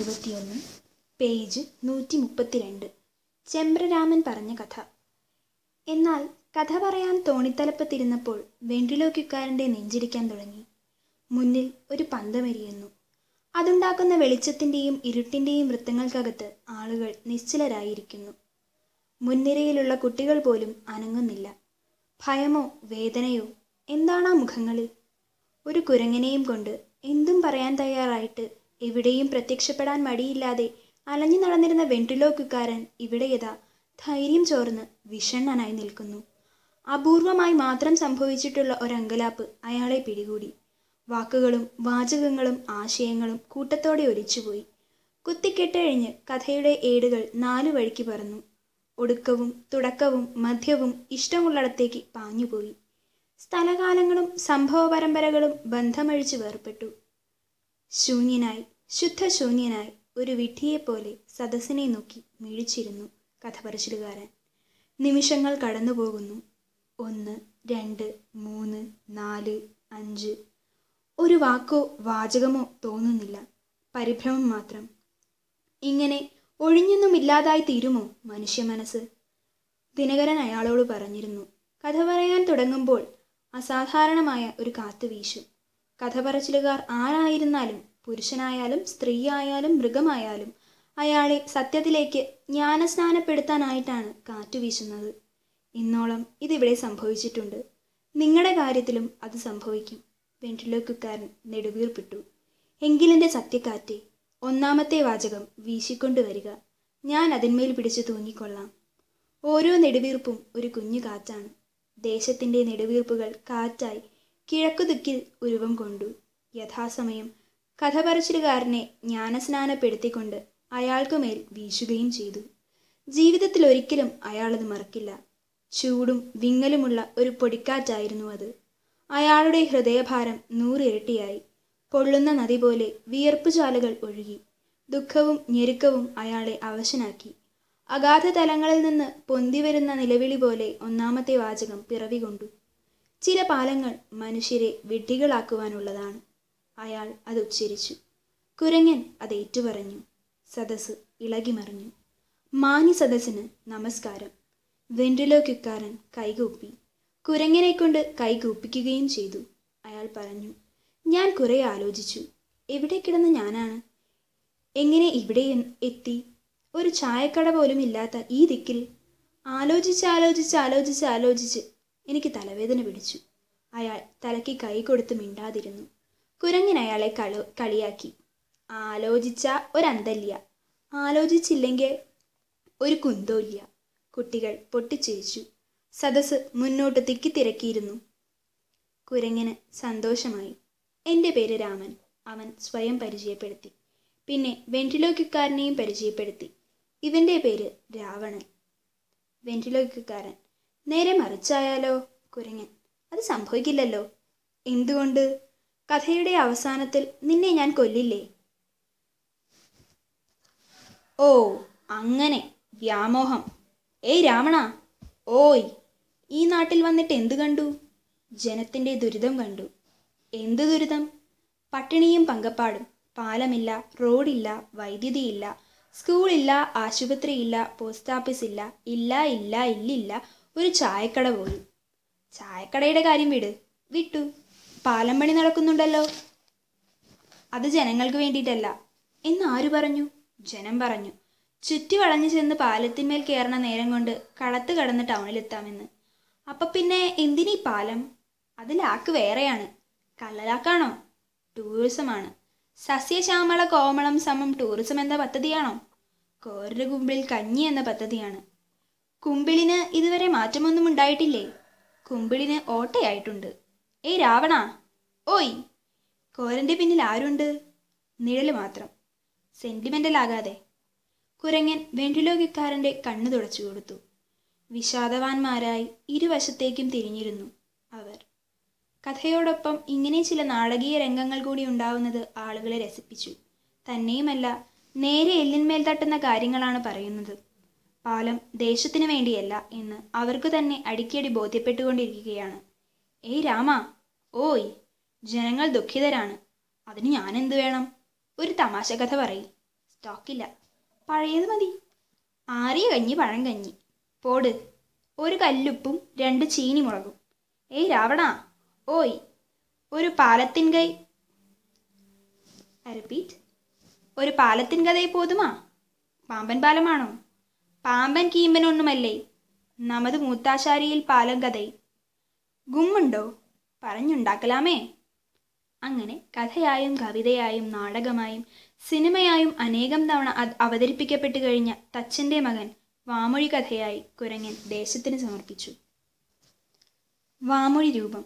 ഇരുപത്തിയൊന്ന് പേജ് നൂറ്റി മുപ്പത്തിരണ്ട് ചെമ്പ്രരാമൻ പറഞ്ഞ കഥ എന്നാൽ കഥ പറയാൻ തോണിത്തലപ്പത്തിരുന്നപ്പോൾ വെണ്ടിലോക്കിക്കാരൻ്റെ നെഞ്ചിടിക്കാൻ തുടങ്ങി മുന്നിൽ ഒരു പന്തമെരിയുന്നു അതുണ്ടാക്കുന്ന വെളിച്ചത്തിൻ്റെയും ഇരുട്ടിൻ്റെയും വൃത്തങ്ങൾക്കകത്ത് ആളുകൾ നിശ്ചലരായിരിക്കുന്നു മുൻനിരയിലുള്ള കുട്ടികൾ പോലും അനങ്ങുന്നില്ല ഭയമോ വേദനയോ എന്താണ് ആ മുഖങ്ങളിൽ ഒരു കുരങ്ങനെയും കൊണ്ട് എന്തും പറയാൻ തയ്യാറായിട്ട് എവിടെയും പ്രത്യക്ഷപ്പെടാൻ മടിയില്ലാതെ അലഞ്ഞു നടന്നിരുന്ന വെണ്ടിലോക്കുകാരൻ ഇവിടെയതാ ധൈര്യം ചോർന്ന് വിഷണ്ണനായി നിൽക്കുന്നു അപൂർവമായി മാത്രം സംഭവിച്ചിട്ടുള്ള ഒരങ്കലാപ്പ് അയാളെ പിടികൂടി വാക്കുകളും വാചകങ്ങളും ആശയങ്ങളും കൂട്ടത്തോടെ ഒലിച്ചുപോയി കുത്തിക്കെട്ടഴിഞ്ഞ് കഥയുടെ ഏടുകൾ നാലു വഴിക്ക് പറന്നു ഒടുക്കവും തുടക്കവും മധ്യവും ഇഷ്ടമുള്ളിടത്തേക്ക് പാഞ്ഞുപോയി സ്ഥലകാലങ്ങളും സംഭവ പരമ്പരകളും ബന്ധമഴിച്ച് വേർപെട്ടു ശൂന്യനായി ശുദ്ധശൂന്യനായി ഒരു വിഡ്ഢിയെപ്പോലെ സദസ്സിനെ നോക്കി മിഴിച്ചിരുന്നു കഥ പറച്ചിലുകാരൻ നിമിഷങ്ങൾ കടന്നുപോകുന്നു ഒന്ന് രണ്ട് മൂന്ന് നാല് അഞ്ച് ഒരു വാക്കോ വാചകമോ തോന്നുന്നില്ല പരിഭ്രമം മാത്രം ഇങ്ങനെ ഒഴിഞ്ഞൊന്നുമില്ലാതായി തീരുമോ മനുഷ്യ മനസ്സ് ദിനകരൻ അയാളോട് പറഞ്ഞിരുന്നു കഥ പറയാൻ തുടങ്ങുമ്പോൾ അസാധാരണമായ ഒരു കാറ്റ് വീശും കഥ പറച്ചിലുകാർ ആരായിരുന്നാലും പുരുഷനായാലും സ്ത്രീയായാലും മൃഗമായാലും അയാളെ സത്യത്തിലേക്ക് ജ്ഞാനസ്നാനപ്പെടുത്താനായിട്ടാണ് കാറ്റ് വീശുന്നത് ഇന്നോളം ഇതിവിടെ സംഭവിച്ചിട്ടുണ്ട് നിങ്ങളുടെ കാര്യത്തിലും അത് സംഭവിക്കും വെന്റിലോക്കുകാരൻ നെടുവീർപ്പിട്ടു എങ്കിലെൻ്റെ സത്യക്കാറ്റെ ഒന്നാമത്തെ വാചകം വീശിക്കൊണ്ടു വരിക ഞാൻ അതിന്മേൽ പിടിച്ചു തൂങ്ങിക്കൊള്ളാം ഓരോ നെടുവീർപ്പും ഒരു കുഞ്ഞു കാറ്റാണ് ദേശത്തിൻ്റെ നെടുവീർപ്പുകൾ കാറ്റായി കിഴക്കുദിക്കിൽ ഉരുവം കൊണ്ടു യഥാസമയം കഥ പറച്ചിലുകാരനെ ജ്ഞാനസ്നാനപ്പെടുത്തിക്കൊണ്ട് അയാൾക്കുമേൽ വീശുകയും ചെയ്തു ജീവിതത്തിൽ ഒരിക്കലും അയാളത് മറക്കില്ല ചൂടും വിങ്ങലുമുള്ള ഒരു പൊടിക്കാറ്റായിരുന്നു അത് അയാളുടെ ഹൃദയഭാരം നൂറിരട്ടിയായി പൊള്ളുന്ന നദി പോലെ വിയർപ്പുചാലുകൾ ഒഴുകി ദുഃഖവും ഞെരുക്കവും അയാളെ അവശനാക്കി അഗാധ തലങ്ങളിൽ നിന്ന് പൊന്തിവരുന്ന നിലവിളി പോലെ ഒന്നാമത്തെ വാചകം പിറവികൊണ്ടു ചില പാലങ്ങൾ മനുഷ്യരെ വിഡ്ഢികളാക്കുവാനുള്ളതാണ് അയാൾ അത് ഉച്ചരിച്ചു കുരങ്ങൻ അത് ഏറ്റുപറഞ്ഞു സദസ് ഇളകിമറിഞ്ഞു മാന്യ സദസ്സിന് നമസ്കാരം വെന്റിലോക്കുക്കാരൻ കൈകൂപ്പി കുരങ്ങനെ കൊണ്ട് കൈകൂപ്പിക്കുകയും ചെയ്തു അയാൾ പറഞ്ഞു ഞാൻ കുറെ ആലോചിച്ചു എവിടെ കിടന്ന ഞാനാണ് എങ്ങനെ ഇവിടെ എത്തി ഒരു ചായക്കട പോലും ഇല്ലാത്ത ഈ ദിക്കിൽ ആലോചിച്ച് ആലോചിച്ച് ആലോചിച്ച് ആലോചിച്ച് എനിക്ക് തലവേദന പിടിച്ചു അയാൾ തലയ്ക്ക് കൈ കൊടുത്ത് മിണ്ടാതിരുന്നു കുരങ്ങൻ അയാളെ കള കളിയാക്കി ആലോചിച്ച ഒരന്തല്യ ആലോചിച്ചില്ലെങ്കിൽ ഒരു കുന്തോല്യ കുട്ടികൾ പൊട്ടിച്ചിരിച്ചു സദസ് മുന്നോട്ട് തിക്കിത്തിരക്കിയിരുന്നു കുരങ്ങന് സന്തോഷമായി എൻ്റെ പേര് രാമൻ അവൻ സ്വയം പരിചയപ്പെടുത്തി പിന്നെ വെന്റിലോക്കിക്കാരനെയും പരിചയപ്പെടുത്തി ഇവൻ്റെ പേര് രാവണൻ വെന്റിലോക്കിക്കാരൻ നേരെ മറിച്ചായാലോ കുരങ്ങൻ അത് സംഭവിക്കില്ലല്ലോ എന്തുകൊണ്ട് കഥയുടെ അവസാനത്തിൽ നിന്നെ ഞാൻ കൊല്ലില്ലേ ഓ അങ്ങനെ വ്യാമോഹം ഏയ് രാവണ ഓയ് ഈ നാട്ടിൽ വന്നിട്ട് എന്തു കണ്ടു ജനത്തിൻ്റെ ദുരിതം കണ്ടു എന്ത് ദുരിതം പട്ടിണിയും പങ്കപ്പാടും പാലമില്ല റോഡില്ല വൈദ്യുതിയില്ല സ്കൂളില്ല ആശുപത്രിയില്ല പോസ്റ്റ് ഓഫീസ് ഇല്ല ഇല്ല ഇല്ല ഇല്ലില്ല ഒരു ചായക്കട പോലും ചായക്കടയുടെ കാര്യം വിട് വിട്ടു പാലം പണി നടക്കുന്നുണ്ടല്ലോ അത് ജനങ്ങൾക്ക് വേണ്ടിയിട്ടല്ല എന്ന് ആര് പറഞ്ഞു ജനം പറഞ്ഞു ചുറ്റി വളഞ്ഞു ചെന്ന് പാലത്തിന്മേൽ കയറണ നേരം കൊണ്ട് കളത്ത് കടന്ന് ടൗണിലെത്താമെന്ന് അപ്പൊ പിന്നെ എന്തിനീ പാലം അത് ലാക്ക് വേറെയാണ് കള്ളലാക്കാണോ ടൂറിസമാണ് സസ്യശ്യാമള കോമളം സമം ടൂറിസം എന്ന പദ്ധതിയാണോ കോരുടെ കുമ്പിളിൽ കഞ്ഞി എന്ന പദ്ധതിയാണ് കുമ്പിളിന് ഇതുവരെ മാറ്റമൊന്നും ഉണ്ടായിട്ടില്ലേ കുമ്പിളിന് ഓട്ടയായിട്ടുണ്ട് ഏയ് രാവണ ഓയ് കോരന്റെ പിന്നിൽ ആരുണ്ട് നിഴല് മാത്രം സെന്റിമെന്റൽ ആകാതെ കുരങ്ങൻ വെണ്ടിലോകിക്കാരൻ്റെ കണ്ണു തുടച്ചു കൊടുത്തു വിഷാദവാന്മാരായി ഇരുവശത്തേക്കും തിരിഞ്ഞിരുന്നു അവർ കഥയോടൊപ്പം ഇങ്ങനെ ചില നാടകീയ രംഗങ്ങൾ കൂടി ഉണ്ടാവുന്നത് ആളുകളെ രസിപ്പിച്ചു തന്നെയുമല്ല നേരെ എല്ലിന്മേൽ തട്ടുന്ന കാര്യങ്ങളാണ് പറയുന്നത് പാലം ദേശത്തിനു വേണ്ടിയല്ല എന്ന് അവർക്ക് തന്നെ അടിക്കടി ബോധ്യപ്പെട്ടുകൊണ്ടിരിക്കുകയാണ് ഏയ് രാമ ഓയ് ജനങ്ങൾ ദുഃഖിതരാണ് അതിന് ഞാനെന്ത് വേണം ഒരു തമാശ കഥ പറയും സ്റ്റോക്കില്ല പഴയത് മതി ആറിയ കഞ്ഞി പഴം കഞ്ഞി പോട് ഒരു കല്ലുപ്പും രണ്ട് ചീനി മുളകും ഏയ് രാവണ ഓയ് ഒരു പാലത്തിൻ കൈ റിപ്പീറ്റ് ഒരു പാലത്തിൻ കഥയെ പോതുമാ പാമ്പൻ പാലമാണോ പാമ്പൻ കീമ്പനൊന്നുമല്ലേ നമത് മൂത്താശാരിയിൽ പാലം കഥൈ ഗുമ്മുണ്ടോ പറഞ്ഞുണ്ടാക്കലാമേ അങ്ങനെ കഥയായും കവിതയായും നാടകമായും സിനിമയായും അനേകം തവണ അത് അവതരിപ്പിക്കപ്പെട്ടു കഴിഞ്ഞ തച്ചൻ്റെ മകൻ വാമൊഴി കഥയായി കുരങ്ങൻ ദേശത്തിന് സമർപ്പിച്ചു വാമൊഴി രൂപം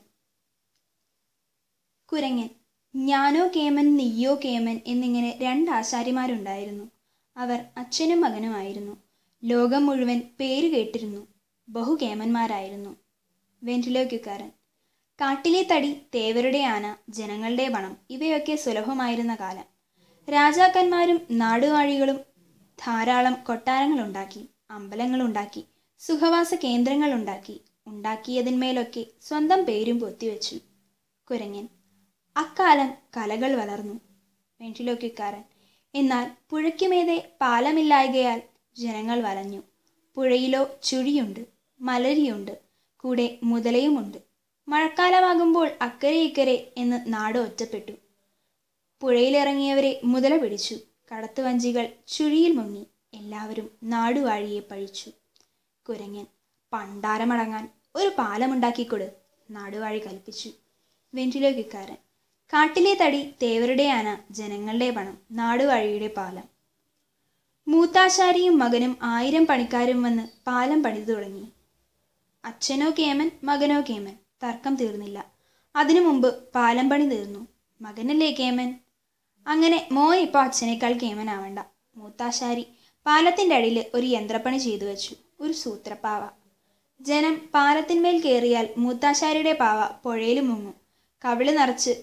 കുരങ്ങൻ ഞാനോ കേമൻ നീയോ കേമൻ എന്നിങ്ങനെ രണ്ട് ആശാരിമാരുണ്ടായിരുന്നു അവർ അച്ഛനും മകനുമായിരുന്നു ലോകം മുഴുവൻ പേര് കേട്ടിരുന്നു ബഹുകേമന്മാരായിരുന്നു വെന്റിലോക്കുകാരൻ കാട്ടിലെ തടി തേവരുടെ ആന ജനങ്ങളുടെ പണം ഇവയൊക്കെ സുലഭമായിരുന്ന കാലം രാജാക്കന്മാരും നാടുവാഴികളും ധാരാളം കൊട്ടാരങ്ങളുണ്ടാക്കി അമ്പലങ്ങളുണ്ടാക്കി സുഖവാസ കേന്ദ്രങ്ങളുണ്ടാക്കി ഉണ്ടാക്കിയതിന്മേലൊക്കെ സ്വന്തം പേരും പൊത്തിവെച്ചു കുരങ്ങൻ അക്കാലം കലകൾ വളർന്നു വെന്റിലോക്കിക്കാരൻ എന്നാൽ പുഴയ്ക്കുമേതെ പാലമില്ലായകയാൽ ജനങ്ങൾ വലഞ്ഞു പുഴയിലോ ചുഴിയുണ്ട് മലരിയുണ്ട് കൂടെ മുതലയുമുണ്ട് മഴക്കാലമാകുമ്പോൾ അക്കരെ ഇക്കരെ എന്ന് നാട് ഒറ്റപ്പെട്ടു പുഴയിലിറങ്ങിയവരെ മുതല പിടിച്ചു കടത്തുവഞ്ചികൾ ചുഴിയിൽ മുങ്ങി എല്ലാവരും നാടുവാഴിയെ പഴിച്ചു കുരങ്ങൻ പണ്ടാരമടങ്ങാൻ ഒരു പാലമുണ്ടാക്കിക്കൊട് നാടുവാഴി കൽപ്പിച്ചു വെന്റിലോക്കിക്കാരൻ കാട്ടിലെ തടി തേവരുടെ ആന ജനങ്ങളുടെ പണം നാടുവാഴിയുടെ പാലം മൂത്താശാരിയും മകനും ആയിരം പണിക്കാരും വന്ന് പാലം പണിതു തുടങ്ങി അച്ഛനോ കേമൻ മകനോ കേമൻ തർക്കം തീർന്നില്ല അതിനു മുമ്പ് പാലം പണി തീർന്നു മകനല്ലേ കേമൻ അങ്ങനെ മോൻ ഇപ്പോൾ അച്ഛനേക്കാൾ കേമനാവണ്ട മൂത്താശാരി പാലത്തിൻ്റെ അടിയിൽ ഒരു യന്ത്രപ്പണി ചെയ്തു വെച്ചു ഒരു സൂത്രപ്പാവ ജനം പാലത്തിന്മേൽ കയറിയാൽ മൂത്താശാരിയുടെ പാവ പുഴയിൽ മുങ്ങും കവിള് നിറച്ച്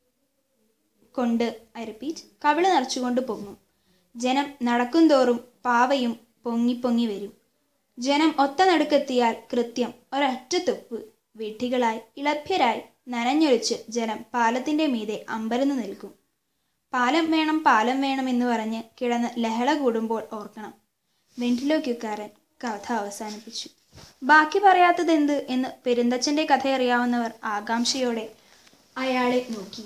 കൊണ്ട് ഐ റിപ്പീറ്റ് കവിള് നിറച്ചുകൊണ്ട് പൊങ്ങും ജനം നടക്കും തോറും പാവയും പൊങ്ങി പൊങ്ങി വരും ജനം ഒത്ത നടുക്കെത്തിയാൽ കൃത്യം ഒരൊറ്റ തൊപ്പ് വിഡ്ഢികളായി ഇളഭ്യരായി നനഞ്ഞൊലിച്ച് ജനം പാലത്തിൻ്റെ മീതെ അമ്പരന്ന് നിൽക്കും പാലം വേണം പാലം വേണം എന്ന് പറഞ്ഞ് കിടന്ന് ലഹള കൂടുമ്പോൾ ഓർക്കണം വെന്റിലോക്യുക്കാരൻ കഥ അവസാനിപ്പിച്ചു ബാക്കി പറയാത്തതെന്ത് എന്ന് പെരുന്തച്ഛൻ്റെ കഥയറിയാവുന്നവർ ആകാംക്ഷയോടെ അയാളെ നോക്കി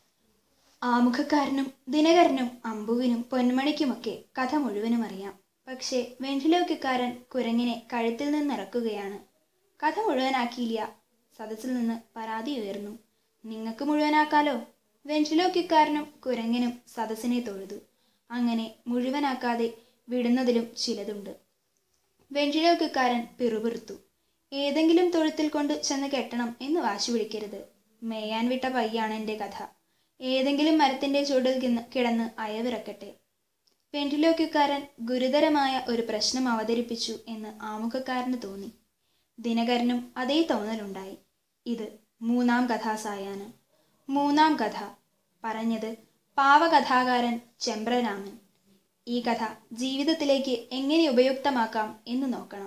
ആമുഖക്കാരനും ദിനകരനും അമ്പുവിനും പൊന്മണിക്കുമൊക്കെ കഥ മുഴുവനും അറിയാം പക്ഷേ വെന്റിലോക്കിക്കാരൻ കുരങ്ങിനെ കഴുത്തിൽ നിന്നിറക്കുകയാണ് കഥ മുഴുവനാക്കിയില്ല സദസ്സിൽ നിന്ന് പരാതി ഉയർന്നു നിങ്ങൾക്ക് മുഴുവനാക്കാലോ വെന്റിലോക്കിക്കാരനും കുരങ്ങിനും സദസ്സിനെ തൊഴുതു അങ്ങനെ മുഴുവനാക്കാതെ വിടുന്നതിലും ചിലതുണ്ട് വെന്റിലോക്കിക്കാരൻ പിറുപിറുത്തു ഏതെങ്കിലും തൊഴുത്തിൽ കൊണ്ട് ചെന്ന് കെട്ടണം എന്ന് വാശി പിടിക്കരുത് മേയാൻ വിട്ട പയ്യാണ് എൻ്റെ കഥ ഏതെങ്കിലും മരത്തിൻ്റെ ചുവടിൽ കിന്ന് കിടന്ന് അയവിറക്കട്ടെ വെന്റിലോക്കിക്കാരൻ ഗുരുതരമായ ഒരു പ്രശ്നം അവതരിപ്പിച്ചു എന്ന് ആമുഖക്കാരന് തോന്നി ദിനകരനും അതേ തോന്നലുണ്ടായി ഇത് മൂന്നാം കഥാസായാഹ്നം മൂന്നാം കഥ പറഞ്ഞത് പാവകഥാകാരൻ ചെമ്പ്രരാമൻ ഈ കഥ ജീവിതത്തിലേക്ക് എങ്ങനെ ഉപയുക്തമാക്കാം എന്ന് നോക്കണം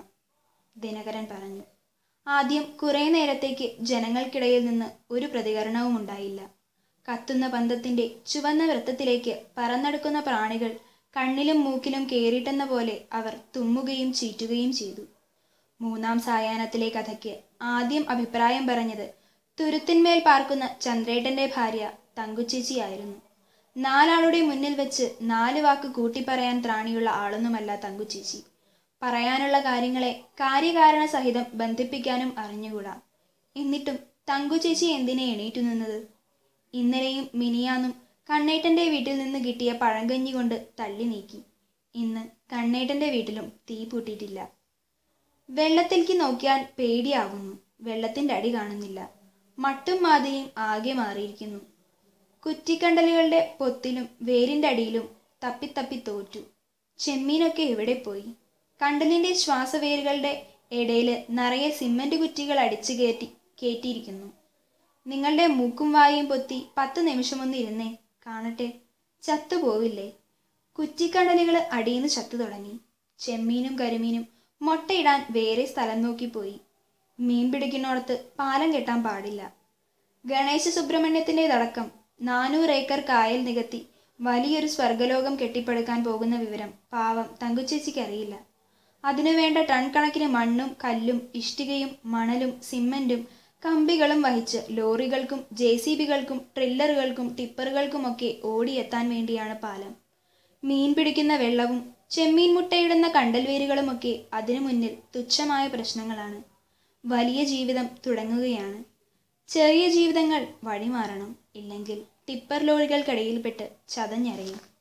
ദിനകരൻ പറഞ്ഞു ആദ്യം കുറേ നേരത്തേക്ക് ജനങ്ങൾക്കിടയിൽ നിന്ന് ഒരു പ്രതികരണവും ഉണ്ടായില്ല കത്തുന്ന പന്തത്തിന്റെ ചുവന്ന വൃത്തത്തിലേക്ക് പറന്നെടുക്കുന്ന പ്രാണികൾ കണ്ണിലും മൂക്കിലും കേറിട്ടെന്ന പോലെ അവർ തുമ്മുകയും ചീറ്റുകയും ചെയ്തു മൂന്നാം സായാഹ്നത്തിലെ കഥയ്ക്ക് ആദ്യം അഭിപ്രായം പറഞ്ഞത് തുരുത്തിന്മേൽ പാർക്കുന്ന ചന്ദ്രേട്ടന്റെ ഭാര്യ തങ്കുച്ചേച്ചിയായിരുന്നു നാലാളുടെ മുന്നിൽ വെച്ച് നാല് വാക്ക് കൂട്ടിപ്പറയാൻ ത്രാണിയുള്ള ആളൊന്നുമല്ല തങ്കുച്ചേച്ചി പറയാനുള്ള കാര്യങ്ങളെ കാര്യകാരണ സഹിതം ബന്ധിപ്പിക്കാനും അറിഞ്ഞുകൂടാ എന്നിട്ടും തങ്കുചേച്ചി എന്തിനെ എണീറ്റു നിന്നത് ഇന്നലെയും മിനിയാന്നും കണ്ണേട്ടന്റെ വീട്ടിൽ നിന്ന് കിട്ടിയ പഴങ്കഞ്ഞി കൊണ്ട് തള്ളി നീക്കി ഇന്ന് കണ്ണേട്ടന്റെ വീട്ടിലും തീ പൂട്ടിയിട്ടില്ല വെള്ളത്തിലേക്ക് നോക്കിയാൽ പേടിയാവുന്നു വെള്ളത്തിന്റെ അടി കാണുന്നില്ല മട്ടും മാതിരിയും ആകെ മാറിയിരിക്കുന്നു കുറ്റിക്കണ്ടലുകളുടെ പൊത്തിലും വേരിന്റെ അടിയിലും തപ്പിത്തപ്പി തോറ്റു ചെമ്മീനൊക്കെ എവിടെ പോയി കണ്ടലിന്റെ ശ്വാസവേരുകളുടെ ഇടയിൽ നിറയെ സിമന്റ് കുറ്റികൾ അടിച്ചു കയറ്റി കയറ്റിയിരിക്കുന്നു നിങ്ങളുടെ മൂക്കും വായും പൊത്തി പത്ത് നിമിഷമൊന്ന് ഇരുന്നേ കാണട്ടെ ചത്തുപോവില്ലേ കുറ്റിക്കണ്ടലുകൾ അടിയിന്ന് ചത്തു തുടങ്ങി ചെമ്മീനും കരിമീനും മുട്ടയിടാൻ വേറെ സ്ഥലം നോക്കിപ്പോയി മീൻ പിടിക്കുന്നിടത്ത് പാലം കെട്ടാൻ പാടില്ല ഗണേശ സുബ്രഹ്മണ്യത്തിൻ്റെതടക്കം നാനൂറ് ഏക്കർ കായൽ നികത്തി വലിയൊരു സ്വർഗലോകം കെട്ടിപ്പടുക്കാൻ പോകുന്ന വിവരം പാവം തങ്കുച്ചേച്ചിക്ക് അറിയില്ല അതിനുവേണ്ട ടൺ കണക്കിന് മണ്ണും കല്ലും ഇഷ്ടികയും മണലും സിമന്റും കമ്പികളും വഹിച്ച് ലോറികൾക്കും ജെ സി ബികൾക്കും ട്രില്ലറുകൾക്കും ടിപ്പറുകൾക്കുമൊക്കെ ഓടിയെത്താൻ വേണ്ടിയാണ് പാലം മീൻ പിടിക്കുന്ന വെള്ളവും ചെമ്മീൻ മുട്ടയിടുന്ന കണ്ടൽവേരുകളുമൊക്കെ അതിനു മുന്നിൽ തുച്ഛമായ പ്രശ്നങ്ങളാണ് വലിയ ജീവിതം തുടങ്ങുകയാണ് ചെറിയ ജീവിതങ്ങൾ വഴിമാറണം ഇല്ലെങ്കിൽ ടിപ്പർ ലോറികൾക്കിടയിൽപ്പെട്ട് ചതഞ്ഞരയും